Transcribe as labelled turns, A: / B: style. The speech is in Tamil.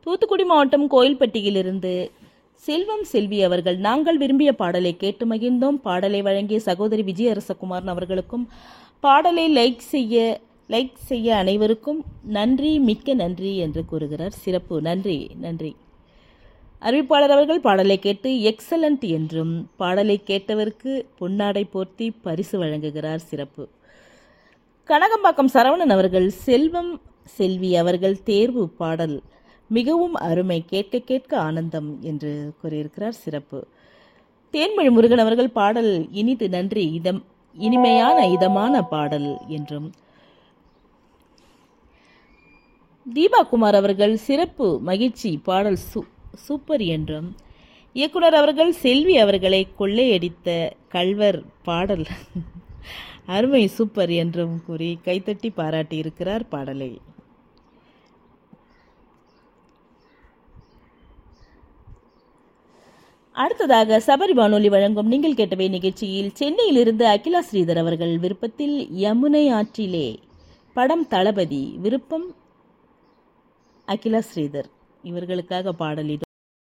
A: தூத்துக்குடி மாவட்டம் கோயில்பட்டியிலிருந்து செல்வம் செல்வி அவர்கள் நாங்கள் விரும்பிய பாடலை கேட்டு மகிழ்ந்தோம் பாடலை வழங்கிய சகோதரி விஜயரசகுமாரன் அவர்களுக்கும் பாடலை லைக் செய்ய லைக் செய்ய அனைவருக்கும் நன்றி மிக்க நன்றி என்று கூறுகிறார் சிறப்பு நன்றி நன்றி அறிவிப்பாளர் அவர்கள் பாடலை கேட்டு எக்ஸலண்ட் என்றும் பாடலை கேட்டவருக்கு பொன்னாடை போர்த்தி பரிசு வழங்குகிறார் சிறப்பு கனகம்பாக்கம் சரவணன் அவர்கள் செல்வம் செல்வி அவர்கள் தேர்வு பாடல் மிகவும் அருமை கேட்க கேட்க ஆனந்தம் என்று கூறியிருக்கிறார் சிறப்பு தேன்மொழி முருகன் அவர்கள் பாடல் இனிது நன்றி இதம் இனிமையான இதமான பாடல் என்றும் தீபா குமார் அவர்கள் சிறப்பு மகிழ்ச்சி பாடல் சூ சூப்பர் என்றும் இயக்குனர் அவர்கள் செல்வி அவர்களை கொள்ளையடித்த கல்வர் பாடல் அருமை சூப்பர் என்றும் கூறி கைத்தட்டி பாராட்டியிருக்கிறார் பாடலை அடுத்ததாக சபரி வானொலி வழங்கும் நீங்கள் கேட்டவை நிகழ்ச்சியில் சென்னையிலிருந்து அகிலா ஸ்ரீதர் அவர்கள் விருப்பத்தில் யமுனை ஆற்றிலே படம் தளபதி விருப்பம் அகிலா ஸ்ரீதர் இவர்களுக்காக பாடல் இது